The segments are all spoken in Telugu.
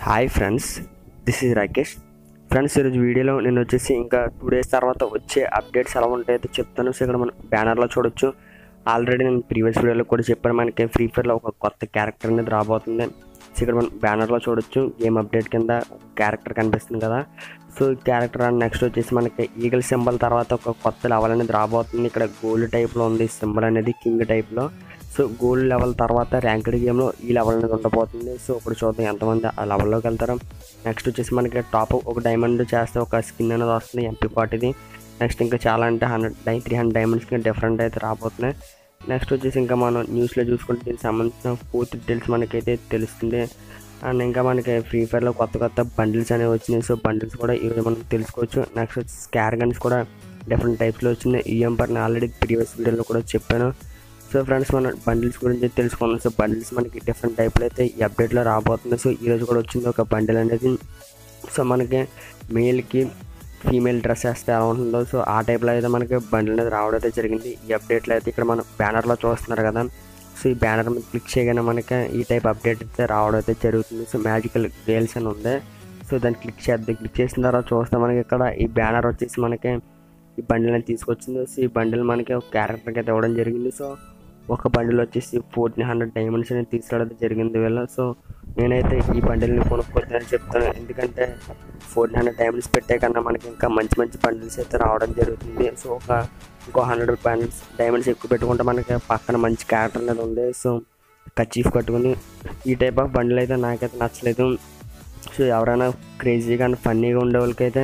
hi friends this is Rakesh friends ఈరోజు వీడియోలో నేను వచ్చేసి ఇంకా టూ డేస్ తర్వాత వచ్చే అప్డేట్స్ ఎలా ఉంటాయో చెప్తాను సో ఇక్కడ మనం బ్యానర్లో చూడొచ్చు ఆల్రెడీ నేను ప్రీవియస్ వీడియోలో కూడా చెప్పాను మనకి ఫ్రీ ఫైర్లో ఒక కొత్త క్యారెక్టర్ అనేది రాబోతుంది సో ఇక్కడ మనం బ్యానర్లో చూడొచ్చు గేమ్ అప్డేట్ కింద క్యారెక్టర్ కనిపిస్తుంది కదా సో ఈ క్యారెక్టర్ అండ్ నెక్స్ట్ వచ్చేసి మనకి ఈగల్ సింబల్ తర్వాత ఒక కొత్త లెవెల్ అనేది రాబోతుంది ఇక్కడ గోల్డ్ టైప్లో ఉంది సింబల్ అనేది కింగ్ టైప్లో సో గోల్డ్ లెవెల్ తర్వాత ర్యాంక్డ్ గేమ్లో ఈ లెవెల్ అనేది ఉండబోతుంది సో ఇప్పుడు చూద్దాం ఎంతమంది ఆ లెవెల్లోకి వెళ్తారు నెక్స్ట్ వచ్చేసి మనకి టాప్ ఒక డైమండ్ చేస్తే ఒక స్కిన్ అనేది వస్తుంది ఎంపీ పార్టీది నెక్స్ట్ ఇంకా చాలా అంటే హండ్రెడ్ డై త్రీ హండ్రెడ్ డైమండ్స్కి డిఫరెంట్ అయితే రాబోతున్నాయి నెక్స్ట్ వచ్చేసి ఇంకా మనం న్యూస్లో చూసుకుంటే దీనికి సంబంధించిన పూర్తి డీటెయిల్స్ మనకైతే తెలుస్తుంది అండ్ ఇంకా మనకి ఫ్రీ ఫైర్లో కొత్త కొత్త బండిల్స్ అనేవి వచ్చినాయి సో బండిల్స్ కూడా ఈరోజు మనం తెలుసుకోవచ్చు నెక్స్ట్ వచ్చి స్కార్ గన్స్ కూడా డిఫరెంట్ టైప్స్లో వచ్చినాయి ఈఎం పర్ ఆల్రెడీ ప్రీవియస్ వీడియోలో కూడా చెప్పాను సో ఫ్రెండ్స్ మనం బండిల్స్ గురించి తెలుసుకుందాం సో బండిల్స్ మనకి డిఫరెంట్ టైప్లో అయితే ఈ అప్డేట్లో రాబోతుంది సో ఈరోజు కూడా వచ్చింది ఒక బండిల్ అనేది సో మనకి మేల్కి ఫీమేల్ డ్రెస్ వేస్తే ఎలా ఉంటుందో సో ఆ టైప్లో అయితే మనకి బండిల్ అనేది రావడం అయితే జరిగింది ఈ అప్డేట్లో అయితే ఇక్కడ మనం బ్యానర్లో చూస్తున్నారు కదా సో ఈ బ్యానర్ మీద క్లిక్ చేయగానే మనకి ఈ టైప్ అప్డేట్ అయితే రావడం అయితే జరుగుతుంది సో మ్యాజికల్ గేల్స్ అని ఉంది సో దాన్ని క్లిక్ చేద్దాం క్లిక్ చేసిన తర్వాత చూస్తే మనకి ఇక్కడ ఈ బ్యానర్ వచ్చేసి మనకి ఈ బండిల్ అనేది తీసుకొచ్చింది సో ఈ బండిల్ మనకి ఒక క్యారెక్టర్కి అయితే ఇవ్వడం జరిగింది సో ఒక బండిల్ వచ్చేసి ఫోర్టీన్ హండ్రెడ్ డైమండ్స్ అనేది తీసుకురావడం జరిగింది వీళ్ళ సో నేనైతే ఈ బండిల్ని కొనుక్కోవద్దని చెప్తాను ఎందుకంటే ఫోర్టీన్ హండ్రెడ్ డైమండ్స్ పెట్టే కన్నా మనకి ఇంకా మంచి మంచి బండిల్స్ అయితే రావడం జరుగుతుంది సో ఒక ఇంకో హండ్రెడ్ బండిల్స్ డైమండ్స్ ఎక్కువ పెట్టుకుంటే మనకి పక్కన మంచి క్యారెక్టర్ అనేది ఉంది సో కచీఫ్ కట్టుకుని ఈ టైప్ ఆఫ్ బండిల్ అయితే నాకైతే నచ్చలేదు సో ఎవరైనా క్రేజీగా అండ్ ఫన్నీగా ఉండే వాళ్ళకైతే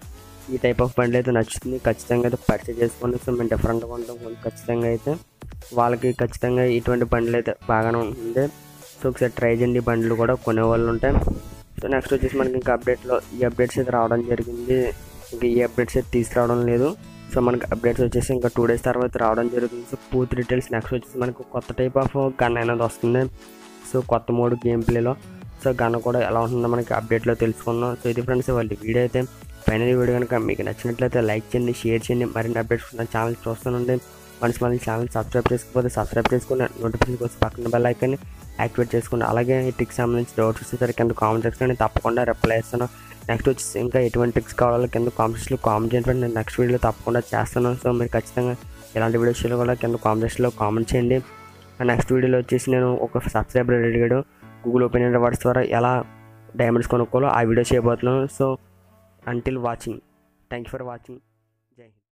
ఈ టైప్ ఆఫ్ బండి అయితే నచ్చుతుంది ఖచ్చితంగా అయితే పర్చేజ్ చేసుకోండి సో మేము డిఫరెంట్గా ఉంటాం కొంచెం ఖచ్చితంగా అయితే వాళ్ళకి ఖచ్చితంగా ఇటువంటి బండ్లు అయితే బాగానే ఉంటుంది సో ఒకసారి ట్రై చేయండి ఈ బండ్లు కూడా కొనేవాళ్ళు ఉంటాయి సో నెక్స్ట్ వచ్చేసి మనకి ఇంకా అప్డేట్లో ఈ అప్డేట్స్ అయితే రావడం జరిగింది ఇంకా ఈ అప్డేట్స్ అయితే తీసుకురావడం లేదు సో మనకి అప్డేట్స్ వచ్చేసి ఇంకా టూ డేస్ తర్వాత రావడం జరుగుతుంది సో పూర్తి డీటెయిల్స్ నెక్స్ట్ వచ్చేసి మనకు కొత్త టైప్ ఆఫ్ గన్ అనేది వస్తుంది సో కొత్త మోడ్ గేమ్ ప్లేలో సో గన్ కూడా ఎలా ఉంటుందో మనకి అప్డేట్లో తెలుసుకుందాం సో ఇది ఫ్రెండ్స్ వాళ్ళ వీడియో అయితే ఫైనల్ వీడియో కనుక మీకు నచ్చినట్లయితే లైక్ చేయండి షేర్ చేయండి మరిన్ని అప్డేట్స్ నా ఛానల్ చూస్తుండండి మనసు మన ఛానల్ సబ్స్క్రైబ్ చేసుకోకపోతే సబ్స్క్రైబ్ చేసుకుని నోటిఫికేషన్ కోసం పక్కన బెల్ ఐకాన్ని యాక్టివేట్ చేసుకోండి అలాగే ఈ టిక్స్ సంబంధించి డౌట్స్ వచ్చేసరికి కింద కామెంట్ సెక్షన్ తప్పకుండా రిప్లై ఇస్తాను నెక్స్ట్ వచ్చేసి ఇంకా ఎటువంటి టిక్స్ కావాలో కింద కామెంట్స్లో కామెంట్ చేయండి నేను నెక్స్ట్ వీడియోలో తప్పకుండా చేస్తాను సో మీరు ఖచ్చితంగా ఇలాంటి వీడియోస్లో కూడా కింద కామెంట్స్లో కామెంట్ చేయండి నెక్స్ట్ వీడియోలో వచ్చేసి నేను ఒక సబ్స్క్రైబర్ అడిగాడు గూగుల్ ఓపెన్ వర్డ్స్ ద్వారా ఎలా డైమండ్స్ కొనుక్కోవాలో ఆ వీడియో చేయబోతున్నాను so until watching thank you for watching జై హింద్